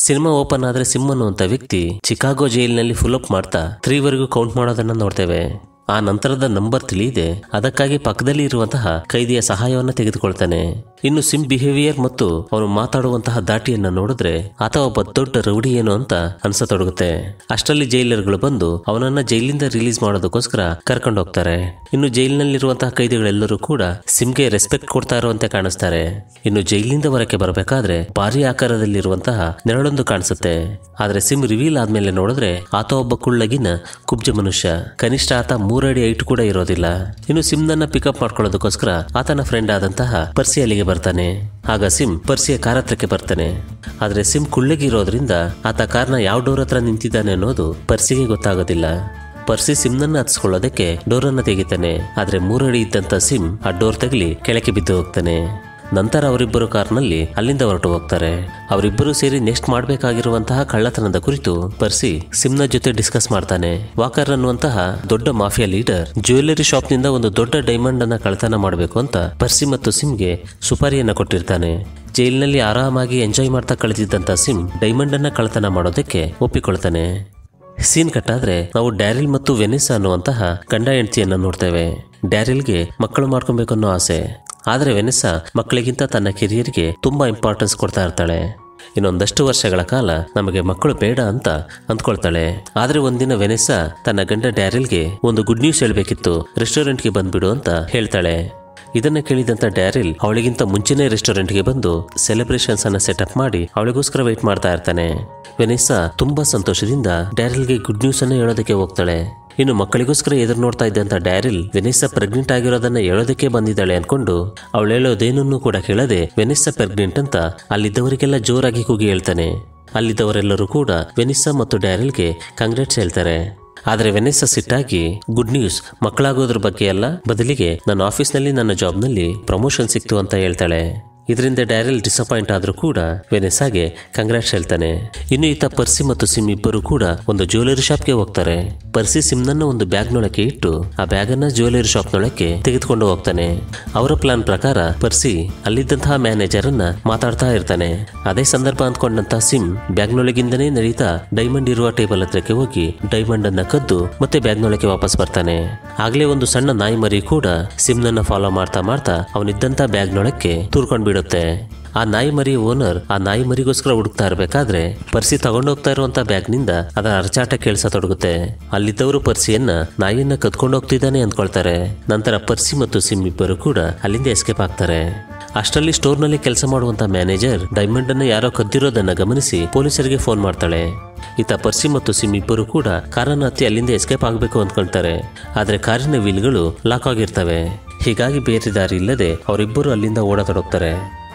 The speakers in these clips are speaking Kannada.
ಸಿನಿಮಾ ಓಪನ್ ಆದ್ರೆ ಸಿಮ್ ಅನ್ನುವಂತ ವ್ಯಕ್ತಿ ಚಿಕಾಗೋ ಜೈಲಿನಲ್ಲಿ ಫುಲ್ ಅಪ್ ಮಾಡ್ತಾ ತ್ರೀವರೆಗೂ ಕೌಂಟ್ ಮಾಡೋದನ್ನ ನೋಡ್ತೇವೆ ಆ ನಂತರದ ನಂಬರ್ ತಿಳಿಯದೆ ಅದಕ್ಕಾಗಿ ಪಕ್ಕದಲ್ಲಿ ಇರುವಂತಹ ಕೈದಿಯ ಸಹಾಯವನ್ನ ತೆಗೆದುಕೊಳ್ತಾನೆ ಇನ್ನು ಸಿಮ್ ಬಿಹೇವಿಯರ್ ಮತ್ತು ಅವನು ಮಾತಾಡುವಂತಹ ದಾಟಿಯನ್ನ ನೋಡಿದ್ರೆ ಆತ ಒಬ್ಬ ದೊಡ್ಡ ರೌಡಿ ಏನು ಅಂತ ಅನ್ಸತೊಡಗುತ್ತೆ ಅಷ್ಟರಲ್ಲಿ ಜೈಲರ್ಗಳು ಬಂದು ಅವನನ್ನ ಜೈಲಿಂದ ರಿಲೀಸ್ ಮಾಡೋದಕ್ಕೋಸ್ಕರ ಕರ್ಕೊಂಡು ಹೋಗ್ತಾರೆ ಇನ್ನು ಜೈಲಿನಲ್ಲಿರುವಂತಹ ಕೈದಿಗಳೆಲ್ಲರೂ ಕೂಡ ಸಿಮ್ಗೆ ರೆಸ್ಪೆಕ್ಟ್ ಕೊಡ್ತಾ ಇರುವಂತೆ ಕಾಣಿಸ್ತಾರೆ ಇನ್ನು ಜೈಲಿನಿಂದ ಹೊರಕ್ಕೆ ಬರಬೇಕಾದ್ರೆ ಭಾರಿ ಆಕಾರದಲ್ಲಿರುವಂತಹ ನೆರಳೊಂದು ಕಾಣಿಸುತ್ತೆ ಆದ್ರೆ ಸಿಮ್ ರಿವೀಲ್ ಆದ್ಮೇಲೆ ನೋಡಿದ್ರೆ ಆತ ಒಬ್ಬ ಕುಳ್ಳಗಿನ ಕುಬ್ಜ ಮನುಷ್ಯ ಕನಿಷ್ಠ ಆತ ಮೂರಡಿ ಐಟ್ ಕೂಡ ಇರೋದಿಲ್ಲ ಇನ್ನು ಸಿಮ್ನನ್ನ ಪಿಕಪ್ ಮಾಡ್ಕೊಳ್ಳೋದಕ್ಕೋಸ್ಕರ ಆತನ ಫ್ರೆಂಡ್ ಆದಂತಹ ಪರ್ಸಿ ಅಲ್ಲಿಗೆ ಬರ್ತಾನೆ ಆಗ ಸಿಮ್ ಪರ್ಸಿಯ ಕಾರ್ ಹತ್ರಕ್ಕೆ ಬರ್ತಾನೆ ಆದ್ರೆ ಸಿಮ್ ಕುಳ್ಳಗಿರೋದ್ರಿಂದ ಆತ ಕಾರ್ನ ಯಾವ ಡೋರ್ ಹತ್ರ ನಿಂತಿದ್ದಾನೆ ಅನ್ನೋದು ಪರ್ಸಿಗೆ ಗೊತ್ತಾಗೋದಿಲ್ಲ ಪರ್ಸಿ ಸಿಮ್ನನ್ನ ಹತ್ಸ್ಕೊಳ್ಳೋದಕ್ಕೆ ಡೋರನ್ನ ತೆಗಿತಾನೆ ಆದ್ರೆ ಮೂರಡಿ ಇದ್ದಂತ ಸಿಮ್ ಆ ಡೋರ್ ತಗಲಿ ಕೆಳಕ್ಕೆ ಬಿದ್ದು ಹೋಗ್ತಾನೆ ನಂತರ ಅವರಿಬ್ಬರು ಕಾರ್ನಲ್ಲಿ ಅಲ್ಲಿಂದ ಹೊರಟು ಹೋಗ್ತಾರೆ ಅವರಿಬ್ಬರು ಸೇರಿ ನೆಕ್ಸ್ಟ್ ಮಾಡಬೇಕಾಗಿರುವಂತಹ ಕಳ್ಳತನದ ಕುರಿತು ಪರ್ಸಿ ಸಿಮ್ನ ಜೊತೆ ಡಿಸ್ಕಸ್ ಮಾಡ್ತಾನೆ ವಾಕರ್ ಅನ್ನುವಂತಹ ದೊಡ್ಡ ಮಾಫಿಯಾ ಲೀಡರ್ ಜ್ಯುವೆಲ್ಲರಿ ಶಾಪ್ನಿಂದ ಒಂದು ದೊಡ್ಡ ಡೈಮಂಡ್ ಅನ್ನ ಕಳ್ಳತನ ಮಾಡಬೇಕು ಅಂತ ಪರ್ಸಿ ಮತ್ತು ಸಿಮ್ಗೆ ಸುಪಾರಿಯನ್ನ ಕೊಟ್ಟಿರ್ತಾನೆ ಜೈಲಿನಲ್ಲಿ ಆರಾಮಾಗಿ ಎಂಜಾಯ್ ಮಾಡ್ತಾ ಕಳೆದಿದ್ದಂತ ಸಿಮ್ ಡೈಮಂಡ್ ಅನ್ನ ಕಳ್ಳತನ ಮಾಡೋದಕ್ಕೆ ಒಪ್ಪಿಕೊಳ್ತಾನೆ ಸೀನ್ ಕಟ್ಟಾದ್ರೆ ನಾವು ಡ್ಯಾರಿಲ್ ಮತ್ತು ವೆನಿಸ್ ಅನ್ನುವಂತಹ ಗಂಡ ಹೆಂಡತಿಯನ್ನ ನೋಡ್ತೇವೆ ಡ್ಯಾರಿಲ್ಗೆ ಮಕ್ಕಳು ಮಾಡ್ಕೊಬೇಕು ಅನ್ನೋ ಆಸೆ ಆದರೆ ವೆನಿಸಾ ಮಕ್ಕಳಿಗಿಂತ ತನ್ನ ಕೆರಿಯರ್ಗೆ ತುಂಬಾ ಇಂಪಾರ್ಟೆನ್ಸ್ ಕೊಡ್ತಾ ಇರ್ತಾಳೆ ಇನ್ನೊಂದಷ್ಟು ವರ್ಷಗಳ ಕಾಲ ನಮಗೆ ಮಕ್ಕಳು ಬೇಡ ಅಂತ ಅಂದ್ಕೊಳ್ತಾಳೆ ಆದ್ರೆ ಒಂದಿನ ವೆನಿಸಾ ತನ್ನ ಗಂಡ ಡ್ಯಾರಿಲ್ಗೆ ಒಂದು ಗುಡ್ ನ್ಯೂಸ್ ಹೇಳ್ಬೇಕಿತ್ತು ರೆಸ್ಟೋರೆಂಟ್ಗೆ ಬಂದ್ಬಿಡು ಅಂತ ಹೇಳ್ತಾಳೆ ಇದನ್ನ ಕೇಳಿದಂತ ಡ್ಯಾರಿಲ್ ಅವಳಿಗಿಂತ ಮುಂಚೆನೇ ರೆಸ್ಟೋರೆಂಟ್ಗೆ ಬಂದು ಸೆಲೆಬ್ರೇಷನ್ಸ್ ಅನ್ನ ಸೆಟಪ್ ಮಾಡಿ ಅವಳಿಗೋಸ್ಕರ ವೇಟ್ ಮಾಡ್ತಾ ಇರ್ತಾನೆ ವೆನಿಸಾ ತುಂಬಾ ಸಂತೋಷದಿಂದ ಡ್ಯಾರಿಲ್ಗೆ ಗುಡ್ ನ್ಯೂಸ್ ಅನ್ನ ಹೇಳೋದಕ್ಕೆ ಹೋಗ್ತಾಳೆ ಇನ್ನು ಮಕ್ಕಳಿಗೋಸ್ಕರ ಎದುರು ನೋಡ್ತಾ ಇದ್ದಂತ ಡ್ಯಾರಿಲ್ ವೆನಿಸ್ಸಾ ಪ್ರೆಗ್ನೆಂಟ್ ಆಗಿರೋದನ್ನ ಹೇಳೋದಕ್ಕೆ ಬಂದಿದ್ದಾಳೆ ಅನ್ಕೊಂಡು ಅವಳು ಹೇಳೋದೇನನ್ನೂ ಕೂಡ ಕೇಳದೆ ವೆನಿಸ್ಸಾ ಪ್ರೆಗ್ನೆಂಟ್ ಅಂತ ಅಲ್ಲಿದ್ದವರಿಗೆಲ್ಲ ಜೋರಾಗಿ ಕೂಗಿ ಹೇಳ್ತಾನೆ ಅಲ್ಲಿದ್ದವರೆಲ್ಲರೂ ಕೂಡ ವೆನಿಸ್ಸಾ ಮತ್ತು ಡ್ಯಾರಿಲ್ಗೆ ಕಂಗ್ರಾಟ್ಸ್ ಹೇಳ್ತಾರೆ ಆದರೆ ವೆನಿಸ್ಸಾ ಸಿಟ್ಟಾಗಿ ಗುಡ್ ನ್ಯೂಸ್ ಮಕ್ಕಳಾಗೋದ್ರ ಬಗ್ಗೆ ಅಲ್ಲ ಬದಲಿಗೆ ನನ್ನ ಆಫೀಸ್ನಲ್ಲಿ ನನ್ನ ಜಾಬ್ನಲ್ಲಿ ಪ್ರಮೋಷನ್ ಸಿಕ್ತು ಅಂತ ಹೇಳ್ತಾಳೆ ಇದರಿಂದ ಡ್ಯಾರಿಲ್ ಡಿಸಪಾಯಿಂಟ್ ಆದ್ರೂ ಕೂಡ ವೆನೆಸಾಗೆ ಕಂಗ್ರಾಟ್ಸ್ ಹೇಳ್ತಾನೆ ಇನ್ನು ಈತ ಪರ್ಸಿ ಮತ್ತು ಸಿಮ್ ಇಬ್ಬರು ಕೂಡ ಒಂದು ಜ್ಯುವೆಲರಿ ಶಾಪ್ಗೆ ಹೋಗ್ತಾರೆ ಪರ್ಸಿ ಸಿಮ್ನನ್ನ ಒಂದು ಬ್ಯಾಗ್ನೊಳಗೆ ಇಟ್ಟು ಆ ಬ್ಯಾಗನ್ನ ಜ್ಯುವೆಲರಿ ಶಾಪ್ನೊಳಗೆ ತೆಗೆದುಕೊಂಡು ಹೋಗ್ತಾನೆ ಅವರ ಪ್ಲಾನ್ ಪ್ರಕಾರ ಪರ್ಸಿ ಅಲ್ಲಿದ್ದಂತಹ ಮ್ಯಾನೇಜರ್ ಅನ್ನ ಮಾತಾಡ್ತಾ ಇರ್ತಾನೆ ಅದೇ ಸಂದರ್ಭ ಅಂದ್ಕೊಂಡಂತ ಸಿಮ್ ಬ್ಯಾಗ್ನೊಳಗಿಂದನೇ ನಡೀತಾ ಡೈಮಂಡ್ ಇರುವ ಟೇಬಲ್ ಹತ್ರಕ್ಕೆ ಹೋಗಿ ಡೈಮಂಡ್ ಅನ್ನ ಕದ್ದು ಮತ್ತೆ ಬ್ಯಾಗ್ನೊಳಗೆ ವಾಪಸ್ ಬರ್ತಾನೆ ಆಗ್ಲೇ ಒಂದು ಸಣ್ಣ ನಾಯಿ ಮರಿ ಕೂಡ ಸಿಮ್ನನ್ನ ಫಾಲೋ ಮಾಡ್ತಾ ಮಾಡ್ತಾ ಅವನಿದ್ದಂತ ಬ್ಯಾಗ್ನೊಳಕ್ಕೆ ತೂರ್ಕೊಂಡ್ ಬಿಡುತ್ತೆ ಆ ನಾಯಿ ಮರಿ ಓನರ್ ಆ ನಾಯಿ ಮರಿಗೋಸ್ಕರ ಹುಡುಕ್ತಾ ಇರಬೇಕಾದ್ರೆ ಪರ್ಸಿ ತಗೊಂಡೋಗ್ತಾ ಇರುವಂತ ಬ್ಯಾಗ್ನಿಂದ ಅದರ ಅರಚಾಟ ಕೇಳಿಸತೊಡಗುತ್ತೆ ಅಲ್ಲಿದ್ದವರು ಪರ್ಸಿಯನ್ನ ನಾಯಿಯನ್ನ ಕದ್ಕೊಂಡು ಹೋಗ್ತಿದ್ದಾನೆ ಅಂದ್ಕೊಳ್ತಾರೆ ನಂತರ ಪರ್ಸಿ ಮತ್ತು ಸಿಮ್ ಇಬ್ಬರು ಕೂಡ ಅಲ್ಲಿಂದ ಎಸ್ಕೇಪ್ ಆಗ್ತಾರೆ ಅಷ್ಟರಲ್ಲಿ ಸ್ಟೋರ್ನಲ್ಲಿ ಕೆಲಸ ಮಾಡುವಂತ ಮ್ಯಾನೇಜರ್ ಡೈಮಂಡ್ ಅನ್ನ ಯಾರೋ ಕದ್ದಿರೋದನ್ನ ಗಮನಿಸಿ ಪೊಲೀಸರಿಗೆ ಫೋನ್ ಮಾಡ್ತಾಳೆ ಈತ ಪರ್ಸಿ ಮತ್ತು ಸಿಮ್ ಇಬ್ಬರು ಕೂಡ ಕಾರನ್ನ ಹತ್ತಿ ಅಲ್ಲಿಂದ ಎಸ್ಕೇಪ್ ಆಗಬೇಕು ಅಂದ್ಕೊಳ್ತಾರೆ ಆದ್ರೆ ಕಾರಿನ ವೀಲ್ಗಳು ಲಾಕ್ ಆಗಿರ್ತವೆ ಹೀಗಾಗಿ ಬೇರೆ ದಾರಿ ಇಲ್ಲದೆ ಅವರಿಬ್ಬರು ಅಲ್ಲಿಂದ ಓಡತೊಡಗ್ತಾರೆ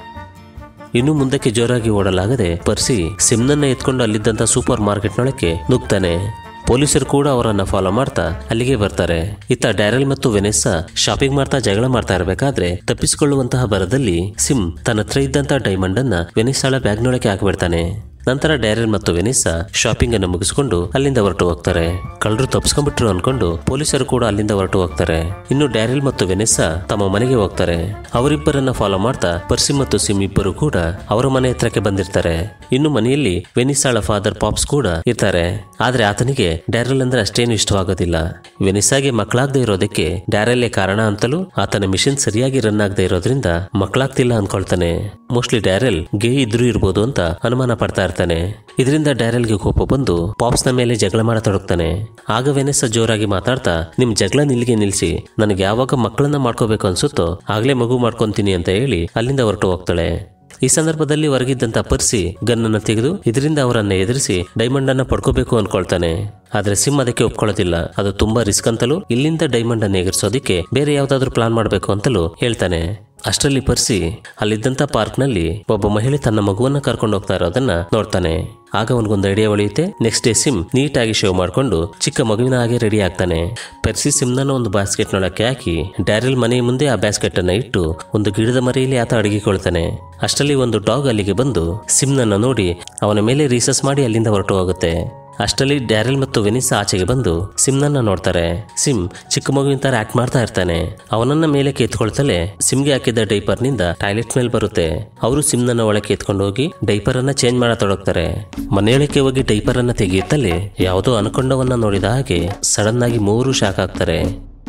ಇನ್ನು ಮುಂದಕ್ಕೆ ಜೋರಾಗಿ ಓಡಲಾಗದೆ ಪರ್ಸಿ ಸಿಮ್ನನ್ನ ಎತ್ಕೊಂಡು ಅಲ್ಲಿದ್ದಂತ ಸೂಪರ್ ಮಾರ್ಕೆಟ್ನೊಳಕ್ಕೆ ನುಗ್ತಾನೆ ಪೊಲೀಸರು ಕೂಡ ಅವರನ್ನ ಫಾಲೋ ಮಾಡ್ತಾ ಅಲ್ಲಿಗೆ ಬರ್ತಾರೆ ಇತ್ತ ಡ್ಯಾರಲ್ ಮತ್ತು ವೆನೆಸ್ಸಾ ಶಾಪಿಂಗ್ ಮಾಡ್ತಾ ಜಗಳ ಮಾಡ್ತಾ ಇರಬೇಕಾದ್ರೆ ತಪ್ಪಿಸಿಕೊಳ್ಳುವಂತಹ ಬರದಲ್ಲಿ ಸಿಮ್ ತನ್ನ ಹತ್ರ ಇದ್ದಂತ ಡೈಮಂಡ್ ಅನ್ನ ವೆನಿಸ್ಸಾಳ ಬ್ಯಾಗ್ನೊಳಗೆ ಹಾಕಿಬಿಡ್ತಾನೆ ನಂತರ ಡ್ಯಾರಿಲ್ ಮತ್ತು ವೆನಿಸ್ಸಾ ಶಾಪಿಂಗ್ ಅನ್ನು ಮುಗಿಸ್ಕೊಂಡು ಅಲ್ಲಿಂದ ಹೊರಟು ಹೋಗ್ತಾರೆ ಕಳ್ಳರು ತಪ್ಪಿಸ್ಕೊಂಡ್ಬಿಟ್ರು ಅನ್ಕೊಂಡು ಪೊಲೀಸರು ಕೂಡ ಅಲ್ಲಿಂದ ಹೊರಟು ಹೋಗ್ತಾರೆ ಇನ್ನು ಡ್ಯಾರಿಲ್ ಮತ್ತು ವೆನಿಸ್ಸಾ ತಮ್ಮ ಮನೆಗೆ ಹೋಗ್ತಾರೆ ಅವರಿಬ್ಬರನ್ನ ಫಾಲೋ ಮಾಡ್ತಾ ಪರ್ಸಿ ಮತ್ತು ಸಿಮ್ ಇಬ್ಬರು ಕೂಡ ಅವರ ಮನೆ ಹತ್ರಕ್ಕೆ ಬಂದಿರ್ತಾರೆ ಇನ್ನು ಮನೆಯಲ್ಲಿ ವೆನಿಸ್ಸಾಳ ಫಾದರ್ ಪಾಪ್ಸ್ ಕೂಡ ಇರ್ತಾರೆ ಆದ್ರೆ ಆತನಿಗೆ ಡ್ಯಾರಲ್ ಅಂದ್ರೆ ಅಷ್ಟೇನು ಇಷ್ಟವಾಗೋದಿಲ್ಲ ವೆನಿಸ್ಸಾಗೆ ಮಕ್ಕಳಾಗದೆ ಇರೋದಕ್ಕೆ ಡ್ಯಾರಲ್ಲೇ ಕಾರಣ ಅಂತಲೂ ಆತನ ಮಿಷನ್ ಸರಿಯಾಗಿ ರನ್ ಆಗದೆ ಇರೋದ್ರಿಂದ ಮಕ್ಕಳಾಗ್ತಿಲ್ಲ ಅನ್ಕೊಳ್ತಾನೆ ಮೋಸ್ಟ್ಲಿ ಡ್ಯಾರೆಲ್ ಗೇ ಇದ್ರೂ ಇರ್ಬೋದು ಅಂತ ಅನುಮಾನ ಪಡ್ತಾ ಇರ್ತಾನೆ ಇದರಿಂದ ಡ್ಯಾರೆಲ್ಗೆ ಕೋಪ ಬಂದು ಪಾಪ್ಸ್ನ ಮೇಲೆ ಜಗಳ ಮಾಡತೊಡಗ್ತಾನೆ ಆಗ ವೆನೆಸ್ಸ ಜೋರಾಗಿ ಮಾತಾಡ್ತಾ ನಿಮ್ ಜಗಳ ನಿಲ್ಗೆ ನಿಲ್ಸಿ ನನಗೆ ಯಾವಾಗ ಮಕ್ಕಳನ್ನ ಮಾಡ್ಕೋಬೇಕು ಅನ್ಸುತ್ತೋ ಆಗ್ಲೇ ಮಗು ಮಾಡ್ಕೊಂತೀನಿ ಅಂತ ಹೇಳಿ ಅಲ್ಲಿಂದ ಹೊರಟು ಹೋಗ್ತಾಳೆ ಈ ಸಂದರ್ಭದಲ್ಲಿ ಹೊರಗಿದ್ದಂತ ಪರ್ಸಿ ಗನ್ನನ್ನು ತೆಗೆದು ಇದರಿಂದ ಅವರನ್ನ ಎದುರಿಸಿ ಡೈಮಂಡ್ ಅನ್ನ ಪಡ್ಕೋಬೇಕು ಅನ್ಕೊಳ್ತಾನೆ ಆದ್ರೆ ಸಿಮ್ ಅದಕ್ಕೆ ಒಪ್ಕೊಳ್ಳೋದಿಲ್ಲ ಅದು ತುಂಬಾ ರಿಸ್ಕ್ ಅಂತಲೂ ಇಲ್ಲಿಂದ ಡೈಮಂಡ್ ಅನ್ನು ಎಗರಿಸೋದಿಕ್ಕೆ ಬೇರೆ ಯಾವ್ದಾದ್ರು ಪ್ಲಾನ್ ಮಾಡಬೇಕು ಅಂತಲೂ ಹೇಳ್ತಾನೆ ಅಷ್ಟರಲ್ಲಿ ಪರ್ಸಿ ಅಲ್ಲಿದ್ದಂತ ಪಾರ್ಕ್ನಲ್ಲಿ ಒಬ್ಬ ಮಹಿಳೆ ತನ್ನ ಮಗುವನ್ನ ಕರ್ಕೊಂಡು ಹೋಗ್ತಾ ಇರೋದನ್ನ ನೋಡ್ತಾನೆ ಆಗ ಅವನಿಗೊಂದು ಐಡಿಯಾ ಹೊಳೆಯುತ್ತೆ ನೆಕ್ಸ್ಟ್ ಡೇ ಸಿಮ್ ನೀಟಾಗಿ ಶೇವ್ ಮಾಡ್ಕೊಂಡು ಚಿಕ್ಕ ಮಗುವಿನ ಹಾಗೆ ರೆಡಿ ಆಗ್ತಾನೆ ಪೆರ್ಸಿ ಸಿಮ್ನನ್ನ ಒಂದು ಬಾಸ್ಕೆಟ್ನೊಳಕ್ಕೆ ಹಾಕಿ ಡ್ಯಾರಿಲ್ ಮನೆ ಮುಂದೆ ಆ ಬ್ಯಾಸ್ಕೆಟ್ ಅನ್ನ ಇಟ್ಟು ಒಂದು ಗಿಡದ ಮರೆಯಲ್ಲಿ ಆತ ಅಡಗಿಕೊಳ್ತಾನೆ ಅಷ್ಟರಲ್ಲಿ ಒಂದು ಡಾಗ್ ಅಲ್ಲಿಗೆ ಬಂದು ಸಿಮ್ನನ್ನ ನೋಡಿ ಅವನ ಮೇಲೆ ರೀಸಸ್ ಮಾಡಿ ಅಲ್ಲಿಂದ ಹೊರಟು ಹೋಗುತ್ತೆ ಅಷ್ಟರಲ್ಲಿ ಡ್ಯಾರೆಲ್ ಮತ್ತು ವೆನಿಸಾ ಆಚೆಗೆ ಬಂದು ಸಿಮ್ನನ್ನ ನೋಡ್ತಾರೆ ಸಿಮ್ ಚಿಕ್ಕ ಮಗುವಿನ ತರ ಆಕ್ಟ್ ಮಾಡ್ತಾ ಇರ್ತಾನೆ ಅವನನ್ನ ಮೇಲೆ ಎತ್ಕೊಳ್ತಲೇ ಸಿಮ್ಗೆ ಹಾಕಿದ್ದ ಡೈಪರ್ ನಿಂದ ಟಾಯ್ಲೆಟ್ ಮೇಲೆ ಬರುತ್ತೆ ಅವರು ಸಿಮ್ನನ್ನ ಒಳಗೆ ಎತ್ಕೊಂಡು ಹೋಗಿ ಡೈಪರ್ ಅನ್ನ ಚೇಂಜ್ ಮಾಡತೊಡಗ್ತಾರೆ ಮನೆಯೊಳಕ್ಕೆ ಹೋಗಿ ಡೈಪರ್ ಅನ್ನ ತೆಗೆಯುತ್ತಲೇ ಯಾವುದೋ ಅನ್ಕೊಂಡವನ್ನ ನೋಡಿದ ಹಾಗೆ ಸಡನ್ ಆಗಿ ಮೂರು ಶಾಕ್ ಆಗ್ತಾರೆ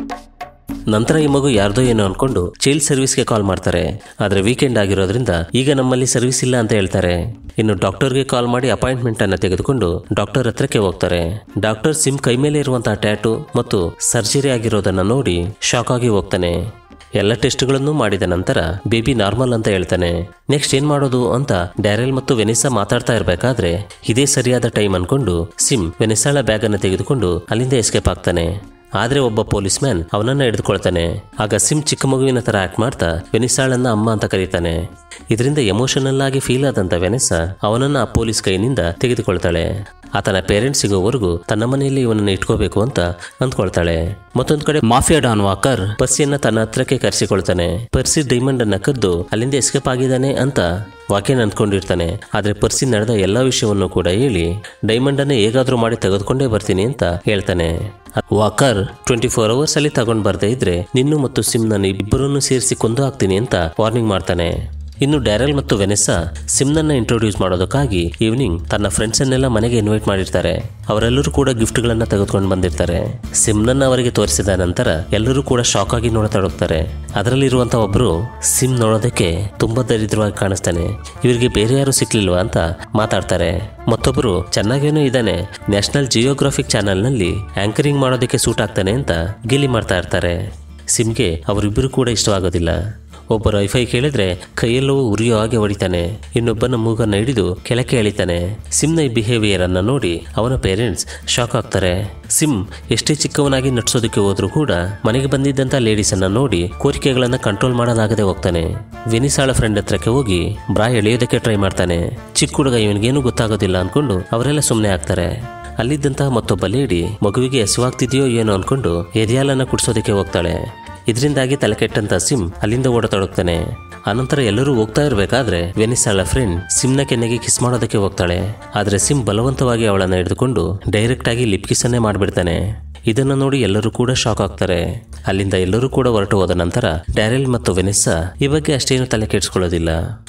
ನಂತರ ಈ ಮಗು ಯಾರ್ದೋ ಏನೋ ಅನ್ಕೊಂಡು ಚೈಲ್ಡ್ ಸರ್ವಿಸ್ಗೆ ಕಾಲ್ ಮಾಡ್ತಾರೆ ಆದ್ರೆ ವೀಕೆಂಡ್ ಆಗಿರೋದ್ರಿಂದ ಈಗ ನಮ್ಮಲ್ಲಿ ಸರ್ವಿಸ್ ಇಲ್ಲ ಅಂತ ಹೇಳ್ತಾರೆ ಇನ್ನು ಡಾಕ್ಟರ್ಗೆ ಕಾಲ್ ಮಾಡಿ ಅಪಾಯಿಂಟ್ಮೆಂಟ್ ಅನ್ನ ತೆಗೆದುಕೊಂಡು ಡಾಕ್ಟರ್ ಹತ್ರಕ್ಕೆ ಹೋಗ್ತಾರೆ ಡಾಕ್ಟರ್ ಸಿಮ್ ಕೈ ಮೇಲೆ ಇರುವಂತಹ ಟ್ಯಾಟು ಮತ್ತು ಸರ್ಜರಿ ಆಗಿರೋದನ್ನ ನೋಡಿ ಶಾಕ್ ಆಗಿ ಹೋಗ್ತಾನೆ ಎಲ್ಲ ಟೆಸ್ಟ್ಗಳನ್ನು ಮಾಡಿದ ನಂತರ ಬೇಬಿ ನಾರ್ಮಲ್ ಅಂತ ಹೇಳ್ತಾನೆ ನೆಕ್ಸ್ಟ್ ಏನ್ ಮಾಡೋದು ಅಂತ ಡ್ಯಾರೆಲ್ ಮತ್ತು ವೆನಿಸಾ ಮಾತಾಡ್ತಾ ಇರಬೇಕಾದ್ರೆ ಇದೇ ಸರಿಯಾದ ಟೈಮ್ ಅನ್ಕೊಂಡು ಸಿಮ್ ವೆನಿಸಾಳ ಬ್ಯಾಗ್ ಅನ್ನು ತೆಗೆದುಕೊಂಡು ಅಲ್ಲಿಂದ ಎಸ್ಕೇಪ್ ಆಗ್ತಾನೆ ಆದ್ರೆ ಒಬ್ಬ ಪೊಲೀಸ್ ಮ್ಯಾನ್ ಅವನನ್ನ ಹಿಡಿದುಕೊಳ್ತಾನೆ ಆಗ ಸಿಮ್ ಚಿಕ್ಕ ಮಗುವಿನ ತರ ಆಕ್ಟ್ ಮಾಡ್ತಾ ವೆನಿಸಾಳನ್ನ ಅಮ್ಮ ಅಂತ ಕರೀತಾನೆ ಇದರಿಂದ ಎಮೋಷನಲ್ ಆಗಿ ಫೀಲ್ ಆದಂತ ವೆನಿಸಾ ಅವನನ್ನ ಆ ಪೊಲೀಸ್ ಕೈನಿಂದ ತೆಗೆದುಕೊಳ್ತಾಳೆ ಆತನ ಪೇರೆಂಟ್ಸ್ ಸಿಗೋವರೆಗೂ ತನ್ನ ಮನೆಯಲ್ಲಿ ಇವನನ್ನ ಇಟ್ಕೋಬೇಕು ಅಂತ ಅಂದ್ಕೊಳ್ತಾಳೆ ಮತ್ತೊಂದು ಕಡೆ ಮಾಫಿಯಾ ಡಾನ್ ವಾಕರ್ ಪರ್ಸಿಯನ್ನ ತನ್ನ ಹತ್ರಕ್ಕೆ ಕರೆಸಿಕೊಳ್ತಾನೆ ಪರ್ಸಿ ಡೈಮಂಡ್ ಅನ್ನ ಕದ್ದು ಅಲ್ಲಿಂದ ಎಸ್ಕೇಪ್ ಆಗಿದ್ದಾನೆ ಅಂತ ವಾಕ್ಯನ್ ಅಂದ್ಕೊಂಡಿರ್ತಾನೆ ಆದ್ರೆ ಪರ್ಸಿ ನಡೆದ ಎಲ್ಲ ವಿಷಯವನ್ನು ಕೂಡ ಹೇಳಿ ಡೈಮಂಡ್ ಅನ್ನ ಹೇಗಾದ್ರೂ ಮಾಡಿ ತೆಗೆದುಕೊಂಡೇ ಬರ್ತೀನಿ ಅಂತ ಹೇಳ್ತಾನೆ ವಾಕರ್ ಟ್ವೆಂಟಿ ಫೋರ್ ಅವರ್ಸ್ ಅಲ್ಲಿ ತಗೊಂಡ್ ಬರ್ದೇ ಇದ್ರೆ ನಿನ್ನು ಮತ್ತು ಸಿಮ್ನನ್ನು ಇಬ್ಬರನ್ನು ಸೇರಿಸಿ ಕೊಂದು ಹಾಕ್ತೀನಿ ಅಂತ ವಾರ್ನಿಂಗ್ ಮಾಡ್ತಾನೆ ಇನ್ನು ಡ್ಯಾರೆಲ್ ಮತ್ತು ವೆನೆಸ್ಸಾ ಸಿಮ್ನನ್ನ ಇಂಟ್ರೊಡ್ಯೂಸ್ ಮಾಡೋದಕ್ಕಾಗಿ ಈವ್ನಿಂಗ್ ತನ್ನ ಫ್ರೆಂಡ್ಸ್ ಅನ್ನೆಲ್ಲ ಮನೆಗೆ ಇನ್ವೈಟ್ ಮಾಡಿರ್ತಾರೆ ಅವರೆಲ್ಲರೂ ಕೂಡ ಗಿಫ್ಟ್ಗಳನ್ನ ತೆಗೆದುಕೊಂಡು ಬಂದಿರ್ತಾರೆ ಸಿಮ್ನನ್ನ ಅವರಿಗೆ ತೋರಿಸಿದ ನಂತರ ಎಲ್ಲರೂ ಕೂಡ ಶಾಕ್ ಆಗಿ ನೋಡತೊಡಗ್ತಾರೆ ಅದರಲ್ಲಿರುವಂತ ಒಬ್ರು ಸಿಮ್ ನೋಡೋದಕ್ಕೆ ತುಂಬಾ ದರಿದ್ರವಾಗಿ ಕಾಣಿಸ್ತಾನೆ ಇವರಿಗೆ ಬೇರೆ ಯಾರು ಸಿಕ್ಲಿಲ್ವಾ ಅಂತ ಮಾತಾಡ್ತಾರೆ ಮತ್ತೊಬ್ಬರು ಚೆನ್ನಾಗೇನೋ ಇದ್ದಾನೆ ನ್ಯಾಷನಲ್ ಜಿಯೋಗ್ರಾಫಿಕ್ ಚಾನೆಲ್ನಲ್ಲಿ ಆಂಕರಿಂಗ್ ಮಾಡೋದಕ್ಕೆ ಸೂಟ್ ಆಗ್ತಾನೆ ಅಂತ ಗೇಲಿ ಮಾಡ್ತಾ ಇರ್ತಾರೆ ಸಿಮ್ಗೆ ಅವರಿಬ್ಬರು ಕೂಡ ಇಷ್ಟವಾಗೋದಿಲ್ಲ ಒಬ್ಬರು ಐಫೈ ಕೇಳಿದ್ರೆ ಕೈಯೆಲ್ಲವೂ ಉರಿಯೋ ಹಾಗೆ ಹೊಡಿತಾನೆ ಇನ್ನೊಬ್ಬನ ಮೂಗನ್ನ ಹಿಡಿದು ಕೆಳಕ್ಕೆ ಎಳಿತಾನೆ ಸಿಮ್ನ ಈ ಬಿಹೇವಿಯರ್ ಅನ್ನ ನೋಡಿ ಅವನ ಪೇರೆಂಟ್ಸ್ ಶಾಕ್ ಆಗ್ತಾರೆ ಸಿಮ್ ಎಷ್ಟೇ ಚಿಕ್ಕವನಾಗಿ ನಡ್ಸೋದಕ್ಕೆ ಹೋದ್ರೂ ಕೂಡ ಮನೆಗೆ ಬಂದಿದ್ದಂತ ಲೇಡೀಸ್ ಅನ್ನ ನೋಡಿ ಕೋರಿಕೆಗಳನ್ನ ಕಂಟ್ರೋಲ್ ಮಾಡಲಾಗದೆ ಹೋಗ್ತಾನೆ ವಿನಿಸಾಳ ಫ್ರೆಂಡ್ ಹತ್ರಕ್ಕೆ ಹೋಗಿ ಬ್ರಾ ಎಳೆಯೋದಕ್ಕೆ ಟ್ರೈ ಮಾಡ್ತಾನೆ ಚಿಕ್ಕ ಹುಡುಗ ಇವನಿಗೇನು ಗೊತ್ತಾಗೋದಿಲ್ಲ ಅನ್ಕೊಂಡು ಅವರೆಲ್ಲ ಸುಮ್ಮನೆ ಆಗ್ತಾರೆ ಅಲ್ಲಿದ್ದಂತಹ ಮತ್ತೊಬ್ಬ ಲೇಡಿ ಮಗುವಿಗೆ ಹಸಿವಾಗ್ತಿದೆಯೋ ಏನೋ ಅನ್ಕೊಂಡು ಎದೆಯಾಲನ್ನ ಕುಡಿಸೋದಕ್ಕೆ ಹೋಗ್ತಾಳೆ ಇದರಿಂದಾಗಿ ತಲೆ ಕೆಟ್ಟಂತ ಸಿಮ್ ಅಲ್ಲಿಂದ ಓಡತೊಡಗ್ತಾನೆ ಅನಂತರ ಎಲ್ಲರೂ ಹೋಗ್ತಾ ಇರಬೇಕಾದ್ರೆ ವೆನಿಸಾಳ ಫ್ರೆಂಡ್ ಸಿಮ್ನ ಕೆನ್ನೆಗೆ ಕಿಸ್ ಮಾಡೋದಕ್ಕೆ ಹೋಗ್ತಾಳೆ ಆದ್ರೆ ಸಿಮ್ ಬಲವಂತವಾಗಿ ಅವಳನ್ನ ಹಿಡಿದುಕೊಂಡು ಡೈರೆಕ್ಟ್ ಆಗಿ ಲಿಪ್ ಕಿಸ್ಸನ್ನೇ ಮಾಡ್ಬಿಡ್ತಾನೆ ಇದನ್ನ ನೋಡಿ ಎಲ್ಲರೂ ಕೂಡ ಶಾಕ್ ಆಗ್ತಾರೆ ಅಲ್ಲಿಂದ ಎಲ್ಲರೂ ಕೂಡ ಹೊರಟು ಹೋದ ನಂತರ ಡ್ಯಾರೆಲ್ ಮತ್ತು ವೆನಿಸ್ಸಾ ಈ ಬಗ್ಗೆ ಅಷ್ಟೇನು ತಲೆ ಕೆಡಿಸ್ಕೊಳ್ಳೋದಿಲ್ಲ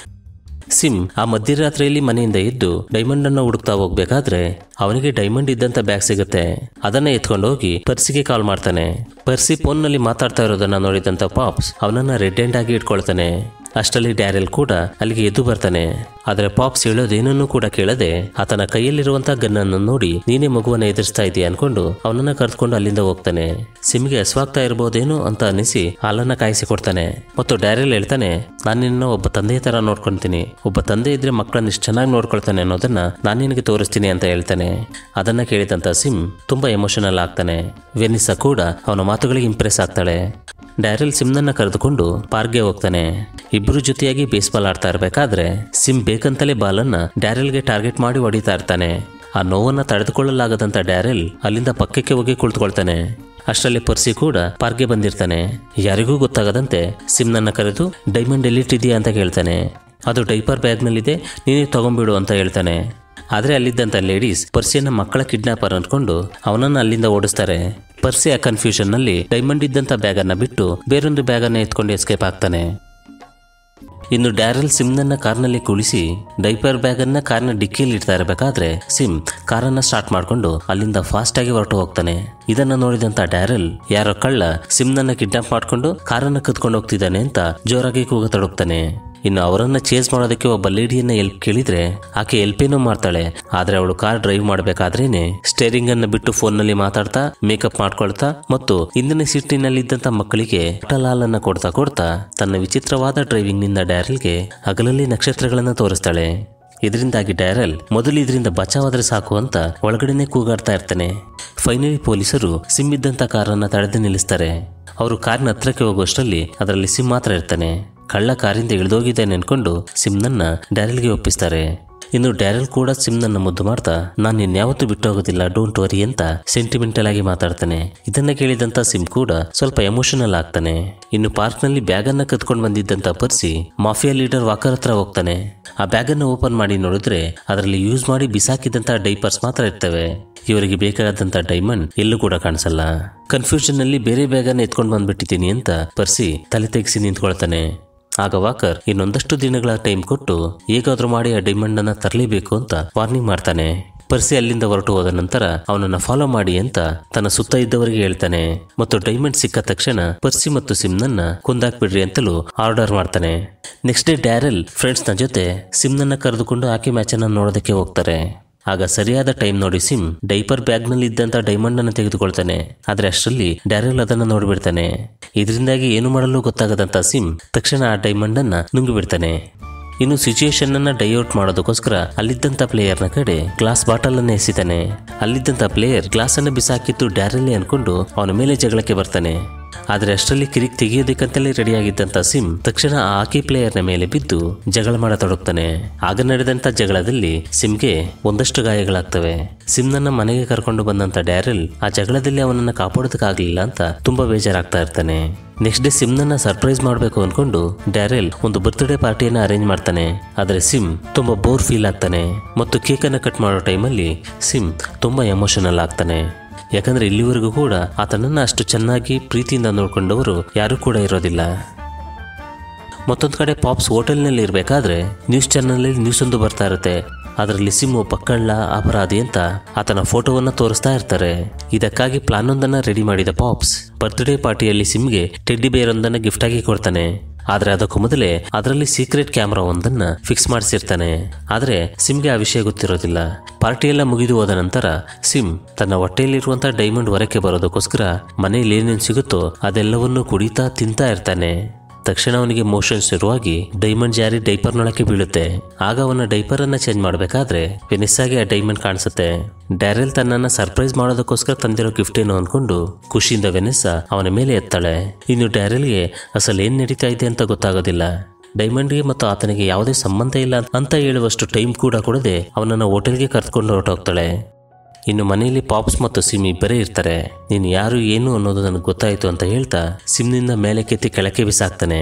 ಸಿಮ್ ಆ ಮಧ್ಯರಾತ್ರಿಯಲ್ಲಿ ಮನೆಯಿಂದ ಎದ್ದು ಡೈಮಂಡ್ ಅನ್ನ ಹುಡುಕ್ತಾ ಹೋಗ್ಬೇಕಾದ್ರೆ ಅವನಿಗೆ ಡೈಮಂಡ್ ಇದ್ದಂತ ಬ್ಯಾಗ್ ಸಿಗುತ್ತೆ ಅದನ್ನ ಎತ್ಕೊಂಡು ಹೋಗಿ ಪರ್ಸಿಗೆ ಕಾಲ್ ಮಾಡ್ತಾನೆ ಪರ್ಸಿ ಫೋನ್ನಲ್ಲಿ ಮಾತಾಡ್ತಾ ಇರೋದನ್ನ ನೋಡಿದಂತ ಪಾಪ್ಸ್ ಅವನನ್ನ ರೆಡ್ ಹ್ಯಾಂಡ್ ಆಗಿ ಇಟ್ಕೊಳ್ತಾನೆ ಅಷ್ಟರಲ್ಲಿ ಡ್ಯಾರೆಲ್ ಕೂಡ ಅಲ್ಲಿಗೆ ಎದ್ದು ಬರ್ತಾನೆ ಆದ್ರೆ ಪಾಪ್ಸ್ ಹೇಳೋದೇನನ್ನೂ ಕೂಡ ಕೇಳದೆ ಆತನ ಕೈಯಲ್ಲಿರುವಂತ ಗನ್ನನ್ನು ನೋಡಿ ನೀನೇ ಮಗುವನ್ನ ಎದುರಿಸ್ತಾ ಇದೀಯ ಅನ್ಕೊಂಡು ಅವನನ್ನ ಕರೆದುಕೊಂಡು ಅಲ್ಲಿಂದ ಹೋಗ್ತಾನೆ ಸಿಮ್ಗೆ ಹಸ್ವಾಗ್ತಾ ಇರ್ಬೋದೇನೋ ಅಂತ ಅನಿಸಿ ಹಾಲನ್ನ ಕಾಯಿಸಿ ಕೊಡ್ತಾನೆ ಮತ್ತು ಡ್ಯಾರೆಲ್ ಹೇಳ್ತಾನೆ ನಾನು ನಿನ್ನ ಒಬ್ಬ ತಂದೆಯ ತರ ನೋಡ್ಕೊಂತೀನಿ ಒಬ್ಬ ತಂದೆ ಇದ್ರೆ ಮಕ್ಕಳನ್ನ ಇಷ್ಟು ಚೆನ್ನಾಗಿ ನೋಡ್ಕೊಳ್ತಾನೆ ಅನ್ನೋದನ್ನ ನಾನು ನಿನಗೆ ತೋರಿಸ್ತೀನಿ ಅಂತ ಹೇಳ್ತಾನೆ ಅದನ್ನ ಕೇಳಿದಂತ ಸಿಮ್ ತುಂಬಾ ಎಮೋಷನಲ್ ಆಗ್ತಾನೆ ವೆನಿಸಾ ಕೂಡ ಅವನ ಮಾತುಗಳಿಗೆ ಇಂಪ್ರೆಸ್ ಆಗ್ತಾಳೆ ಡ್ಯಾರೆಲ್ ಸಿಮ್ನನ್ನ ಕರೆದುಕೊಂಡು ಪಾರ್ಕ್ಗೆ ಹೋಗ್ತಾನೆ ಇಬ್ಬರು ಜೊತೆಯಾಗಿ ಬೇಸ್ಬಾಲ್ ಆಡ್ತಾ ಇರಬೇಕಾದ್ರೆ ಸಿಮ್ ಬೇಕಂತಲೇ ಬಾಲನ್ನ ಡ್ಯಾರೆಲ್ಗೆ ಟಾರ್ಗೆಟ್ ಮಾಡಿ ಹೊಡಿತಾ ಇರ್ತಾನೆ ಆ ನೋವನ್ನ ತಡೆದುಕೊಳ್ಳಲಾಗದಂತ ಡ್ಯಾರೆಲ್ ಅಲ್ಲಿಂದ ಪಕ್ಕಕ್ಕೆ ಹೋಗಿ ಕುಳಿತುಕೊಳ್ತಾನೆ ಅಷ್ಟರಲ್ಲಿ ಪರ್ಸಿ ಕೂಡ ಪಾರ್ಕ್ಗೆ ಬಂದಿರ್ತಾನೆ ಯಾರಿಗೂ ಗೊತ್ತಾಗದಂತೆ ಸಿಮ್ನನ್ನ ಕರೆದು ಡೈಮಂಡ್ ಎಲ್ಲಿಟ್ಟಿದ್ಯಾ ಅಂತ ಕೇಳ್ತಾನೆ ಅದು ಡೈಪರ್ ಬ್ಯಾಗ್ನಲ್ಲಿದೆ ನೀನೇ ತಗೊಂಬಿಡು ಅಂತ ಹೇಳ್ತಾನೆ ಆದ್ರೆ ಅಲ್ಲಿದ್ದಂಥ ಲೇಡೀಸ್ ಪರ್ಸಿಯನ್ನ ಮಕ್ಕಳ ಕಿಡ್ನಾಪರ್ ಅನ್ಕೊಂಡು ಅವನನ್ನ ಅಲ್ಲಿಂದ ಓಡಿಸ್ತಾರೆ ಪರ್ಸಿ ಆ ಕನ್ಫ್ಯೂಷನ್ ನಲ್ಲಿ ಡೈಮಂಡ್ ಇದ್ದಂತ ಬ್ಯಾಗ್ ಅನ್ನ ಬಿಟ್ಟು ಬೇರೊಂದು ಬ್ಯಾಗ್ ಅನ್ನ ಎತ್ಕೊಂಡು ಎಸ್ಕೇಪ್ ಆಗ್ತಾನೆ ಇನ್ನು ಡ್ಯಾರಲ್ ಸಿಮ್ನನ್ನ ಕಾರ್ನಲ್ಲಿ ಕುಳಿಸಿ ಡೈಪರ್ ಬ್ಯಾಗ್ ಅನ್ನ ಕಾರ್ನ ಡಿಕ್ಕಿಯಲ್ಲಿ ಇಡ್ತಾ ಇರಬೇಕಾದ್ರೆ ಸಿಮ್ ಕಾರನ್ನ ಸ್ಟಾರ್ಟ್ ಮಾಡ್ಕೊಂಡು ಅಲ್ಲಿಂದ ಫಾಸ್ಟ್ ಆಗಿ ಹೊರಟು ಹೋಗ್ತಾನೆ ಇದನ್ನ ನೋಡಿದಂತ ಡ್ಯಾರಲ್ ಯಾರೋ ಕಳ್ಳ ಸಿಮ್ನನ್ನ ಕಿಡ್ನಾಪ್ ಮಾಡ್ಕೊಂಡು ಕಾರನ್ನ ಕತ್ಕೊಂಡು ಹೋಗ್ತಿದ್ದಾನೆ ಅಂತ ಜೋರಾಗಿ ಕೂಗತೊಡಗ್ತಾನೆ ಇನ್ನು ಅವರನ್ನ ಚೇಸ್ ಮಾಡೋದಕ್ಕೆ ಒಬ್ಬ ಲೇಡಿಯನ್ನ ಎಲ್ಪ್ ಕೇಳಿದ್ರೆ ಆಕೆ ಎಲ್ಪೇನೋ ಮಾಡ್ತಾಳೆ ಆದ್ರೆ ಅವಳು ಕಾರ್ ಡ್ರೈವ್ ಮಾಡ್ಬೇಕಾದ್ರೇನೆ ಸ್ಟೇರಿಂಗ್ ಅನ್ನ ಬಿಟ್ಟು ಫೋನ್ ನಲ್ಲಿ ಮಾತಾಡ್ತಾ ಮೇಕಪ್ ಮಾಡ್ಕೊಳ್ತಾ ಮತ್ತು ಹಿಂದಿನ ಸೀಟಿನಲ್ಲಿದ್ದಂತ ಮಕ್ಕಳಿಗೆ ಹಾಲನ್ನ ಕೊಡ್ತಾ ಕೊಡ್ತಾ ತನ್ನ ವಿಚಿತ್ರವಾದ ಡ್ರೈವಿಂಗ್ ನಿಂದ ಡ್ಯಾರಲ್ಗೆ ಹಗಲಲ್ಲಿ ನಕ್ಷತ್ರಗಳನ್ನ ತೋರಿಸ್ತಾಳೆ ಇದರಿಂದಾಗಿ ಡ್ಯಾರಲ್ ಮೊದಲು ಇದರಿಂದ ಬಚಾವಾದ್ರೆ ಸಾಕು ಅಂತ ಒಳಗಡೆನೆ ಕೂಗಾಡ್ತಾ ಇರ್ತಾನೆ ಫೈನಲಿ ಪೊಲೀಸರು ಸಿಮ್ ಇದ್ದಂತ ಕಾರನ್ನ ತಡೆದು ನಿಲ್ಲಿಸ್ತಾರೆ ಅವರು ಕಾರ್ನ ಹತ್ರಕ್ಕೆ ಹೋಗುವಷ್ಟರಲ್ಲಿ ಅದರಲ್ಲಿ ಸಿಮ್ ಮಾತ್ರ ಇರ್ತಾನೆ ಕಳ್ಳ ಕಾರಿಂದ ಇಳಿದೋಗಿದ್ದಾನೆ ಅನ್ಕೊಂಡು ಸಿಮ್ನನ್ನ ಡ್ಯಾರಿಲ್ಗೆ ಒಪ್ಪಿಸ್ತಾರೆ ಇನ್ನು ಡ್ಯಾರೆಲ್ ಕೂಡ ಸಿಮ್ನನ್ನ ಮುದ್ದು ಮಾಡ್ತಾ ನಾನು ಇನ್ಯಾವತ್ತೂ ಬಿಟ್ಟು ಹೋಗೋದಿಲ್ಲ ಡೋಂಟ್ ವರಿ ಅಂತ ಸೆಂಟಿಮೆಂಟಲ್ ಆಗಿ ಮಾತಾಡ್ತಾನೆ ಇದನ್ನ ಕೇಳಿದಂತ ಸಿಮ್ ಕೂಡ ಸ್ವಲ್ಪ ಎಮೋಷನಲ್ ಆಗ್ತಾನೆ ಇನ್ನು ಪಾರ್ಕ್ ನಲ್ಲಿ ಬ್ಯಾಗ್ ಅನ್ನ ಕತ್ಕೊಂಡು ಬಂದಿದ್ದಂತ ಪರ್ಸಿ ಮಾಫಿಯಾ ಲೀಡರ್ ವಾಕರ್ ಹತ್ರ ಹೋಗ್ತಾನೆ ಆ ಬ್ಯಾಗ್ ಅನ್ನು ಓಪನ್ ಮಾಡಿ ನೋಡಿದ್ರೆ ಅದರಲ್ಲಿ ಯೂಸ್ ಮಾಡಿ ಬಿಸಾಕಿದಂತ ಡೈಪರ್ಸ್ ಮಾತ್ರ ಇರ್ತವೆ ಇವರಿಗೆ ಬೇಕಾದಂತ ಡೈಮಂಡ್ ಎಲ್ಲೂ ಕೂಡ ಕಾಣಿಸಲ್ಲ ಕನ್ಫ್ಯೂಷನ್ ನಲ್ಲಿ ಬೇರೆ ಬ್ಯಾಗ್ ಅನ್ನ ಎತ್ಕೊಂಡು ಬಂದ್ಬಿಟ್ಟಿದ್ದೀನಿ ಅಂತ ಪರ್ಸಿ ತಲೆ ತೆಗೆಸಿ ನಿಂತ್ಕೊಳ್ತಾನೆ ಆಗ ವಾಕರ್ ಇನ್ನೊಂದಷ್ಟು ದಿನಗಳ ಟೈಮ್ ಕೊಟ್ಟು ಹೇಗಾದ್ರೂ ಮಾಡಿ ಆ ಡೈಮಂಡ್ ಅನ್ನ ತರಲೇಬೇಕು ಅಂತ ವಾರ್ನಿಂಗ್ ಮಾಡ್ತಾನೆ ಪರ್ಸಿ ಅಲ್ಲಿಂದ ಹೊರಟು ಹೋದ ನಂತರ ಅವನನ್ನ ಫಾಲೋ ಮಾಡಿ ಅಂತ ತನ್ನ ಸುತ್ತ ಇದ್ದವರಿಗೆ ಹೇಳ್ತಾನೆ ಮತ್ತು ಡೈಮಂಡ್ ಸಿಕ್ಕ ತಕ್ಷಣ ಪರ್ಸಿ ಮತ್ತು ಸಿಮ್ನನ್ನ ಕೊಂದಾಕ್ಬಿಡ್ರಿ ಅಂತಲೂ ಆರ್ಡರ್ ಮಾಡ್ತಾನೆ ನೆಕ್ಸ್ಟ್ ಡೇ ಡ್ಯಾರೆಲ್ ಫ್ರೆಂಡ್ಸ್ ನ ಜೊತೆ ಸಿಮ್ನನ್ನ ಕರೆದುಕೊಂಡು ಹಾಕಿ ಮ್ಯಾಚ್ ಅನ್ನ ನೋಡೋದಕ್ಕೆ ಹೋಗ್ತಾರೆ ಆಗ ಸರಿಯಾದ ಟೈಮ್ ನೋಡಿ ಸಿಮ್ ಡೈಪರ್ ಬ್ಯಾಗ್ ನಲ್ಲಿ ಇದ್ದಂತ ಡೈಮಂಡ್ ಅನ್ನು ತೆಗೆದುಕೊಳ್ತಾನೆ ಆದ್ರೆ ಅಷ್ಟರಲ್ಲಿ ಡ್ಯಾರೆಲ್ ಅದನ್ನ ನೋಡ್ಬಿಡ್ತಾನೆ ಇದರಿಂದಾಗಿ ಏನು ಮಾಡಲು ಗೊತ್ತಾಗದಂತ ಸಿಮ್ ತಕ್ಷಣ ಆ ಡೈಮಂಡ್ ಅನ್ನ ನುಂಗಿಬಿಡ್ತಾನೆ ಇನ್ನು ಸಿಚುಯೇಷನ್ ಅನ್ನ ಡೈಔಟ್ ಮಾಡೋದಕ್ಕೋಸ್ಕರ ಅಲ್ಲಿದ್ದಂತ ಪ್ಲೇಯರ್ನ ಕಡೆ ಗ್ಲಾಸ್ ಬಾಟಲ್ ಅನ್ನ ಎಸಿತಾನೆ ಅಲ್ಲಿದ್ದಂತ ಪ್ಲೇಯರ್ ಗ್ಲಾಸ್ ಅನ್ನ ಬಿಸಾಕಿತ್ತು ಡ್ಯಾರಲ್ಲಿ ಅನ್ಕೊಂಡು ಅವನ ಮೇಲೆ ಜಗಳಕ್ಕೆ ಬರ್ತಾನೆ ಆದ್ರೆ ಅಷ್ಟರಲ್ಲಿ ಕಿರಿಕ್ ತೆಗೆಯೋದಕ್ಕಂತಲೇ ರೆಡಿಯಾಗಿದ್ದಂತ ಸಿಮ್ ತಕ್ಷಣ ಆ ಹಾಕಿ ಪ್ಲೇಯರ್ನ ಮೇಲೆ ಬಿದ್ದು ಜಗಳ ಮಾಡತೊಡಗ್ತಾನೆ ಆಗ ನಡೆದಂತ ಜಗಳದಲ್ಲಿ ಸಿಮ್ಗೆ ಒಂದಷ್ಟು ಗಾಯಗಳಾಗ್ತವೆ ಸಿಮ್ನನ್ನ ಮನೆಗೆ ಕರ್ಕೊಂಡು ಬಂದಂತ ಡ್ಯಾರೆಲ್ ಆ ಜಗಳದಲ್ಲಿ ಅವನನ್ನ ಕಾಪಾಡೋದಕ್ಕಾಗ್ಲಿಲ್ಲ ಅಂತ ತುಂಬಾ ಬೇಜಾರಾಗ್ತಾ ಇರ್ತಾನೆ ನೆಕ್ಸ್ಟ್ ಡೇ ಸಿಮ್ನನ್ನ ಸರ್ಪ್ರೈಸ್ ಮಾಡಬೇಕು ಅನ್ಕೊಂಡು ಡ್ಯಾರೆಲ್ ಒಂದು ಬರ್ತ್ಡೇ ಪಾರ್ಟಿಯನ್ನ ಅರೇಂಜ್ ಮಾಡ್ತಾನೆ ಆದ್ರೆ ಸಿಮ್ ತುಂಬಾ ಬೋರ್ ಫೀಲ್ ಆಗ್ತಾನೆ ಮತ್ತು ಕೇಕ್ ಅನ್ನ ಕಟ್ ಮಾಡೋ ಟೈಮಲ್ಲಿ ಸಿಮ್ ತುಂಬಾ ಎಮೋಷನಲ್ ಆಗ್ತಾನೆ ಯಾಕಂದ್ರೆ ಇಲ್ಲಿವರೆಗೂ ಕೂಡ ಆತನನ್ನ ಅಷ್ಟು ಚೆನ್ನಾಗಿ ಪ್ರೀತಿಯಿಂದ ನೋಡ್ಕೊಂಡವರು ಯಾರೂ ಕೂಡ ಇರೋದಿಲ್ಲ ಮತ್ತೊಂದು ಕಡೆ ಪಾಪ್ಸ್ ಹೋಟೆಲ್ನಲ್ಲಿ ಇರಬೇಕಾದ್ರೆ ನ್ಯೂಸ್ ಚಾನಲ್ನಲ್ಲಿ ನ್ಯೂಸ್ ಒಂದು ಬರ್ತಾ ಇರುತ್ತೆ ಅದರಲ್ಲಿ ಸಿಮ್ ಒಬ್ಬ ಕಳ್ಳ ಅಪರಾಧಿ ಅಂತ ಆತನ ಫೋಟೋವನ್ನ ತೋರಿಸ್ತಾ ಇರ್ತಾರೆ ಇದಕ್ಕಾಗಿ ಪ್ಲಾನ್ ಒಂದನ್ನ ರೆಡಿ ಮಾಡಿದ ಪಾಪ್ಸ್ ಬರ್ತ್ಡೇ ಪಾರ್ಟಿಯಲ್ಲಿ ಸಿಮ್ಗೆ ಟೆಡ್ಡಿ ಬೇರ್ ಒಂದನ್ನ ಗಿಫ್ಟ್ ಆಗಿ ಕೊಡ್ತಾನೆ ಆದ್ರೆ ಅದಕ್ಕೂ ಮೊದಲೇ ಅದರಲ್ಲಿ ಸೀಕ್ರೆಟ್ ಕ್ಯಾಮ್ರಾ ಒಂದನ್ನ ಫಿಕ್ಸ್ ಮಾಡಿಸಿರ್ತಾನೆ ಆದ್ರೆ ಸಿಮ್ಗೆ ಆ ವಿಷಯ ಗೊತ್ತಿರೋದಿಲ್ಲ ಪಾರ್ಟಿ ಎಲ್ಲ ಮುಗಿದು ಹೋದ ನಂತರ ಸಿಮ್ ತನ್ನ ಹೊಟ್ಟೆಯಲ್ಲಿರುವಂತಹ ಡೈಮಂಡ್ ಹೊರಕ್ಕೆ ಬರೋದಕ್ಕೋಸ್ಕರ ಮನೆಯಲ್ಲಿ ಏನೇನು ಸಿಗುತ್ತೋ ಅದೆಲ್ಲವನ್ನೂ ಕುಡಿತಾ ತಿಂತಾ ಇರ್ತಾನೆ ತಕ್ಷಣ ಅವನಿಗೆ ಮೋಷನ್ ಶುರುವಾಗಿ ಡೈಮಂಡ್ ಜಾರಿ ಡೈಪರ್ನೊಳಕ್ಕೆ ಬೀಳುತ್ತೆ ಆಗ ಅವನ ಡೈಪರ್ ಅನ್ನ ಚೇಂಜ್ ಮಾಡಬೇಕಾದ್ರೆ ವೆನಿಸ್ಸಾಗೆ ಆ ಡೈಮಂಡ್ ಕಾಣಿಸುತ್ತೆ ಡ್ಯಾರೆಲ್ ತನ್ನನ್ನ ಸರ್ಪ್ರೈಸ್ ಮಾಡೋದಕ್ಕೋಸ್ಕರ ತಂದಿರೋ ಗಿಫ್ಟ್ ಏನು ಅನ್ಕೊಂಡು ಖುಷಿಯಿಂದ ವೆನಿಸ್ಸಾ ಅವನ ಮೇಲೆ ಎತ್ತಾಳೆ ಇನ್ನು ಡ್ಯಾರೆಲ್ಗೆ ಅಸಲು ಏನ್ ನಡೀತಾ ಇದೆ ಅಂತ ಗೊತ್ತಾಗೋದಿಲ್ಲ ಡೈಮಂಡ್ಗೆ ಮತ್ತು ಆತನಿಗೆ ಯಾವುದೇ ಸಂಬಂಧ ಇಲ್ಲ ಅಂತ ಹೇಳುವಷ್ಟು ಟೈಮ್ ಕೂಡ ಕೊಡದೆ ಅವನನ್ನ ಹೋಟೆಲ್ಗೆ ಕರೆದುಕೊಂಡು ಹೊರಟೋಗ್ತಾಳೆ ಇನ್ನು ಮನೆಯಲ್ಲಿ ಪಾಪ್ಸ್ ಮತ್ತು ಸಿಮ್ ಇಬ್ಬರೇ ಇರ್ತಾರೆ ನೀನು ಯಾರು ಏನು ಅನ್ನೋದು ನನಗೆ ಗೊತ್ತಾಯಿತು ಅಂತ ಹೇಳ್ತಾ ಸಿಮ್ನಿಂದ ಮೇಲೆ ಕೆತ್ತಿ ಕೆಳಕ್ಕೆ ಬಿಸಾಕ್ತಾನೆ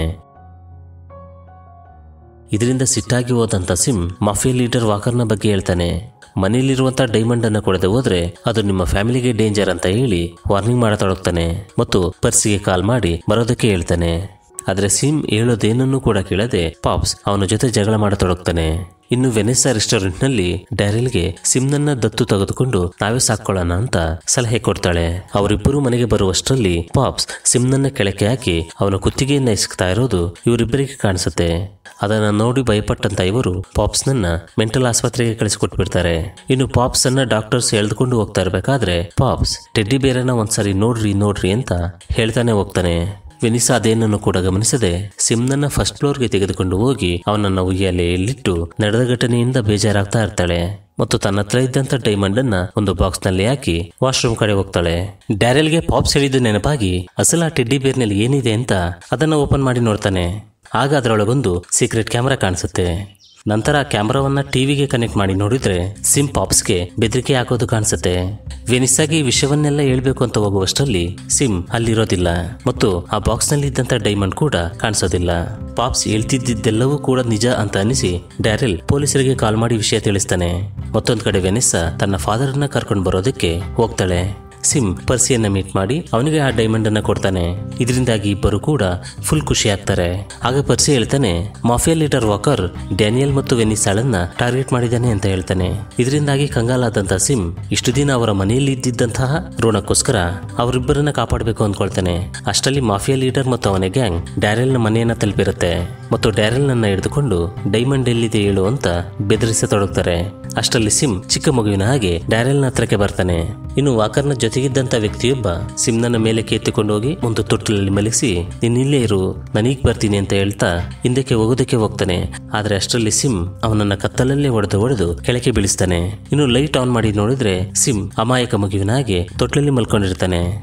ಇದರಿಂದ ಸಿಟ್ಟಾಗಿ ಹೋದಂತ ಸಿಮ್ ಮಾಫಿಯಾ ಲೀಡರ್ ವಾಕರ್ನ ಬಗ್ಗೆ ಹೇಳ್ತಾನೆ ಮನೆಯಲ್ಲಿರುವಂತ ಡೈಮಂಡ್ ಅನ್ನ ಕೊಡದೆ ಹೋದ್ರೆ ಅದು ನಿಮ್ಮ ಫ್ಯಾಮಿಲಿಗೆ ಡೇಂಜರ್ ಅಂತ ಹೇಳಿ ವಾರ್ನಿಂಗ್ ಮಾಡತೊಡಗ್ತಾನೆ ಮತ್ತು ಪರ್ಸಿಗೆ ಕಾಲ್ ಮಾಡಿ ಬರೋದಕ್ಕೆ ಹೇಳ್ತಾನೆ ಆದ್ರೆ ಸಿಮ್ ಹೇಳೋದೇನನ್ನೂ ಕೂಡ ಕೇಳದೆ ಪಾಪ್ಸ್ ಅವನ ಜೊತೆ ಜಗಳ ಮಾಡತೊಡಗ್ತಾನೆ ಇನ್ನು ವೆನೆಸ್ಸಾ ರೆಸ್ಟೋರೆಂಟ್ ನಲ್ಲಿ ಡ್ಯಾರಿಲ್ಗೆ ಸಿಮ್ನನ್ನ ದತ್ತು ತೆಗೆದುಕೊಂಡು ನಾವೇ ಸಾಕೊಳ್ಳೋಣ ಅಂತ ಸಲಹೆ ಕೊಡ್ತಾಳೆ ಅವರಿಬ್ಬರು ಮನೆಗೆ ಬರುವಷ್ಟರಲ್ಲಿ ಪಾಪ್ಸ್ ಸಿಮ್ನನ್ನ ಕೆಳಕ್ಕೆ ಹಾಕಿ ಅವನ ಕುತ್ತಿಗೆಯನ್ನ ಇಸ್ಕ್ತಾ ಇರೋದು ಇವರಿಬ್ಬರಿಗೆ ಕಾಣಿಸುತ್ತೆ ಅದನ್ನ ನೋಡಿ ಭಯಪಟ್ಟಂತ ಇವರು ಪಾಪ್ಸ್ನನ್ನ ಮೆಂಟಲ್ ಆಸ್ಪತ್ರೆಗೆ ಕಳಿಸಿಕೊಟ್ಬಿಡ್ತಾರೆ ಇನ್ನು ಪಾಪ್ಸ್ ಅನ್ನ ಡಾಕ್ಟರ್ಸ್ ಎಳೆದುಕೊಂಡು ಹೋಗ್ತಾ ಇರ್ಬೇಕಾದ್ರೆ ಪಾಪ್ಸ್ ಟೆಡ್ಡಿ ಬೇರನ್ನ ಒಂದ್ಸರಿ ನೋಡ್ರಿ ನೋಡ್ರಿ ಅಂತ ಹೇಳ್ತಾನೆ ಹೋಗ್ತಾನೆ ವೆನಿಸಾ ಅದೇನನ್ನು ಕೂಡ ಗಮನಿಸದೆ ಸಿಮ್ನನ್ನ ಫಸ್ಟ್ ಫ್ಲೋರ್ಗೆ ತೆಗೆದುಕೊಂಡು ಹೋಗಿ ಅವನನ್ನ ಉಯ್ಯಾಲೆಯಲ್ಲಿಟ್ಟು ನಡೆದ ಘಟನೆಯಿಂದ ಬೇಜಾರಾಗ್ತಾ ಇರ್ತಾಳೆ ಮತ್ತು ತನ್ನ ಹತ್ರ ಇದ್ದಂತ ಡೈಮಂಡ್ ಅನ್ನ ಒಂದು ಬಾಕ್ಸ್ ನಲ್ಲಿ ಹಾಕಿ ವಾಶ್ರೂಮ್ ಕಡೆ ಹೋಗ್ತಾಳೆ ಡ್ಯಾರೆಲ್ಗೆ ಪಾಪ್ಸ್ ಹೇಳಿದ ನೆನಪಾಗಿ ಅಸಲ ಟೆಡ್ಡಿ ಬೇರ್ನಲ್ಲಿ ಏನಿದೆ ಅಂತ ಅದನ್ನ ಓಪನ್ ಮಾಡಿ ನೋಡ್ತಾನೆ ಆಗ ಅದರೊಳಗೊಂದು ಸೀಕ್ರೆಟ್ ಕ್ಯಾಮೆರಾ ಕಾಣಿಸುತ್ತೆ ನಂತರ ಆ ಕ್ಯಾಮ್ರಾವನ್ನ ಟಿವಿಗೆ ಕನೆಕ್ಟ್ ಮಾಡಿ ನೋಡಿದ್ರೆ ಸಿಮ್ ಪಾಪ್ಸ್ಗೆ ಬೆದರಿಕೆ ಹಾಕೋದು ಕಾಣಿಸುತ್ತೆ ವೆನಿಸ್ಸಾಗಿ ಈ ವಿಷಯವನ್ನೆಲ್ಲ ಹೇಳ್ಬೇಕು ಅಂತ ಹೋಗುವಷ್ಟರಲ್ಲಿ ಸಿಮ್ ಅಲ್ಲಿರೋದಿಲ್ಲ ಮತ್ತು ಆ ಬಾಕ್ಸ್ ನಲ್ಲಿ ಇದ್ದಂತ ಡೈಮಂಡ್ ಕೂಡ ಕಾಣಿಸೋದಿಲ್ಲ ಪಾಪ್ಸ್ ಹೇಳ್ತಿದ್ದೆಲ್ಲವೂ ಕೂಡ ನಿಜ ಅಂತ ಅನಿಸಿ ಡ್ಯಾರೆಲ್ ಪೊಲೀಸರಿಗೆ ಕಾಲ್ ಮಾಡಿ ವಿಷಯ ತಿಳಿಸ್ತಾನೆ ಮತ್ತೊಂದ್ ಕಡೆ ವೆನಿಸ್ಸಾ ತನ್ನ ಫಾದರ್ ಅನ್ನ ಕರ್ಕೊಂಡು ಬರೋದಕ್ಕೆ ಹೋಗ್ತಾಳೆ ಸಿಮ್ ಪರ್ಸಿಯನ್ನ ಮೀಟ್ ಮಾಡಿ ಅವನಿಗೆ ಆ ಡೈಮಂಡ್ ಅನ್ನ ಕೊಡ್ತಾನೆ ಇದರಿಂದಾಗಿ ಇಬ್ಬರು ಕೂಡ ಫುಲ್ ಖುಷಿ ಆಗ್ತಾರೆ ಆಗ ಪರ್ಸಿ ಹೇಳ್ತಾನೆ ಮಾಫಿಯಾ ಲೀಡರ್ ವಾಕರ್ ಡ್ಯಾನಿಯಲ್ ಮತ್ತು ವೆನಿಸಾಳನ್ನ ಟಾರ್ಗೆಟ್ ಮಾಡಿದ್ದಾನೆ ಅಂತ ಹೇಳ್ತಾನೆ ಇದರಿಂದಾಗಿ ಕಂಗಾಲಾದಂತ ಸಿಮ್ ಇಷ್ಟು ದಿನ ಅವರ ಮನೆಯಲ್ಲಿ ಇದ್ದಿದ್ದಂತಹ ಋಣಕ್ಕೋಸ್ಕರ ಅವರಿಬ್ಬರನ್ನ ಕಾಪಾಡಬೇಕು ಅಂದ್ಕೊಳ್ತಾನೆ ಅಷ್ಟರಲ್ಲಿ ಮಾಫಿಯಾ ಲೀಡರ್ ಮತ್ತು ಅವನ ಗ್ಯಾಂಗ್ ಡ್ಯಾರೆಲ್ನ ಮನೆಯನ್ನ ತಲುಪಿರುತ್ತೆ ಮತ್ತು ಡ್ಯಾರೆಲ್ನನ್ನ ಹಿಡಿದುಕೊಂಡು ಡೈಮಂಡ್ ಎಲ್ಲಿದೆ ಹೇಳು ಅಂತ ಬೆದರಿಸತೊಡಗ್ತಾರೆ ಅಷ್ಟರಲ್ಲಿ ಸಿಮ್ ಚಿಕ್ಕ ಮಗುವಿನ ಹಾಗೆ ಡ್ಯಾರೆಲ್ನ ಹತ್ರಕ್ಕೆ ಬರ್ತಾನೆ ಇನ್ನು ವಾಕರ್ನ ಜೊತೆಗಿದ್ದಂತ ವ್ಯಕ್ತಿಯೊಬ್ಬ ಸಿಮ್ನನ್ನ ಮೇಲೆ ಕೆತ್ತಿಕೊಂಡು ಹೋಗಿ ಒಂದು ತೊಟ್ಟಿಲಲ್ಲಿ ಮಲಗಿಸಿ ನೀನ್ ಇಲ್ಲೇ ಇರು ನಾನೀಗ ಬರ್ತೀನಿ ಅಂತ ಹೇಳ್ತಾ ಹಿಂದಕ್ಕೆ ಹೋಗೋದಕ್ಕೆ ಹೋಗ್ತಾನೆ ಆದ್ರೆ ಅಷ್ಟರಲ್ಲಿ ಸಿಮ್ ಅವನನ್ನ ಕತ್ತಲಲ್ಲೇ ಹೊಡೆದು ಹೊಡೆದು ಕೆಳಕ್ಕೆ ಬೀಳಿಸ್ತಾನೆ ಇನ್ನು ಲೈಟ್ ಆನ್ ಮಾಡಿ ನೋಡಿದ್ರೆ ಸಿಮ್ ಅಮಾಯಕ ಮಗುವಿನ ಹಾಗೆ ತೊಟ್ಲಲ್ಲಿ ಮಲ್ಕೊಂಡಿರ್ತಾನೆ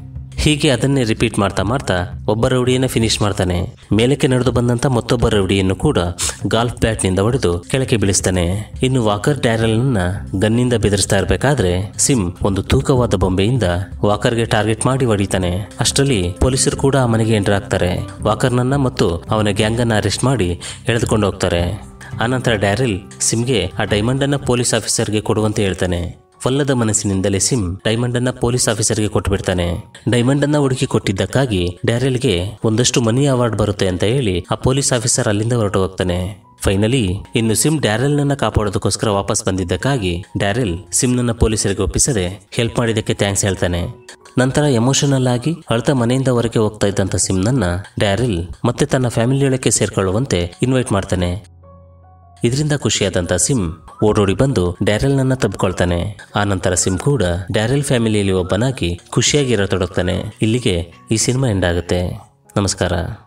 ಹೀಗೆ ಅದನ್ನೇ ರಿಪೀಟ್ ಮಾಡ್ತಾ ಮಾಡ್ತಾ ಒಬ್ಬ ರೌಡಿಯನ್ನ ಫಿನಿಶ್ ಮಾಡ್ತಾನೆ ಮೇಲಕ್ಕೆ ನಡೆದು ಬಂದಂತ ಮತ್ತೊಬ್ಬ ರೌಡಿಯನ್ನು ಕೂಡ ಗಾಲ್ಫ್ ಬ್ಯಾಟ್ನಿಂದ ಹೊಡೆದು ಕೆಳಕ್ಕೆ ಬೀಳಿಸ್ತಾನೆ ಇನ್ನು ವಾಕರ್ ಡ್ಯಾರಲ್ನ ಗನ್ನಿಂದ ಬೆದರಿಸ್ತಾ ಇರಬೇಕಾದ್ರೆ ಸಿಮ್ ಒಂದು ತೂಕವಾದ ಬೊಂಬೆಯಿಂದ ವಾಕರ್ಗೆ ಟಾರ್ಗೆಟ್ ಮಾಡಿ ಹೊಡಿತಾನೆ ಅಷ್ಟರಲ್ಲಿ ಪೊಲೀಸರು ಕೂಡ ಆ ಮನೆಗೆ ಎಂಟರ್ ಆಗ್ತಾರೆ ವಾಕರ್ನನ್ನ ಮತ್ತು ಅವನ ಗ್ಯಾಂಗ್ ಅನ್ನ ಅರೆಸ್ಟ್ ಮಾಡಿ ಎಳೆದುಕೊಂಡು ಹೋಗ್ತಾರೆ ಆನಂತರ ಡ್ಯಾರಿಲ್ ಸಿಮ್ಗೆ ಆ ಡೈಮಂಡ್ ಅನ್ನ ಪೊಲೀಸ್ ಆಫೀಸರ್ಗೆ ಕೊಡುವಂತೆ ಹೇಳ್ತಾನೆ ಒಲ್ಲದ ಮನಸ್ಸಿನಿಂದಲೇ ಸಿಮ್ ಡೈಮಂಡ್ ಅನ್ನ ಪೊಲೀಸ್ ಆಫೀಸರ್ಗೆ ಕೊಟ್ಟು ಬಿಡ್ತಾನೆ ಡೈಮಂಡ್ ಅನ್ನ ಹುಡುಕಿ ಕೊಟ್ಟಿದ್ದಕ್ಕಾಗಿ ಡ್ಯಾರಿಲ್ಗೆ ಒಂದಷ್ಟು ಮನಿ ಅವಾರ್ಡ್ ಬರುತ್ತೆ ಅಂತ ಹೇಳಿ ಆ ಪೊಲೀಸ್ ಆಫೀಸರ್ ಅಲ್ಲಿಂದ ಹೊರಟು ಹೋಗ್ತಾನೆ ಫೈನಲಿ ಇನ್ನು ಸಿಮ್ ಡ್ಯಾರೆಲ್ನನ್ನ ಕಾಪಾಡೋದಕ್ಕೋಸ್ಕರ ವಾಪಸ್ ಬಂದಿದ್ದಕ್ಕಾಗಿ ಡ್ಯಾರೆಲ್ ಸಿಮ್ನನ್ನ ಪೊಲೀಸರಿಗೆ ಒಪ್ಪಿಸದೆ ಹೆಲ್ಪ್ ಮಾಡಿದ್ದಕ್ಕೆ ಥ್ಯಾಂಕ್ಸ್ ಹೇಳ್ತಾನೆ ನಂತರ ಎಮೋಷನಲ್ ಆಗಿ ಅಳ್ತಾ ಮನೆಯಿಂದ ಹೊರಗೆ ಹೋಗ್ತಾ ಇದ್ದಂಥ ಸಿಮ್ನನ್ನ ಡ್ಯಾರಿಲ್ ಮತ್ತೆ ತನ್ನ ಫ್ಯಾಮಿಲಿಯೊಳಕ್ಕೆ ಸೇರ್ಕೊಳ್ಳುವಂತೆ ಇನ್ವೈಟ್ ಮಾಡ್ತಾನೆ ಇದರಿಂದ ಖುಷಿಯಾದಂಥ ಸಿಮ್ ಓಡೋಡಿ ಬಂದು ಡ್ಯಾರೆಲ್ನನ್ನ ತಬ್ಕೊಳ್ತಾನೆ ಆ ನಂತರ ಸಿಮ್ ಕೂಡ ಡ್ಯಾರೆಲ್ ಫ್ಯಾಮಿಲಿಯಲ್ಲಿ ಒಬ್ಬನಾಗಿ ಖುಷಿಯಾಗಿರತೊಡಗ್ತಾನೆ ಇಲ್ಲಿಗೆ ಈ ಸಿನಿಮಾ ಎಂಡ್ ಆಗುತ್ತೆ ನಮಸ್ಕಾರ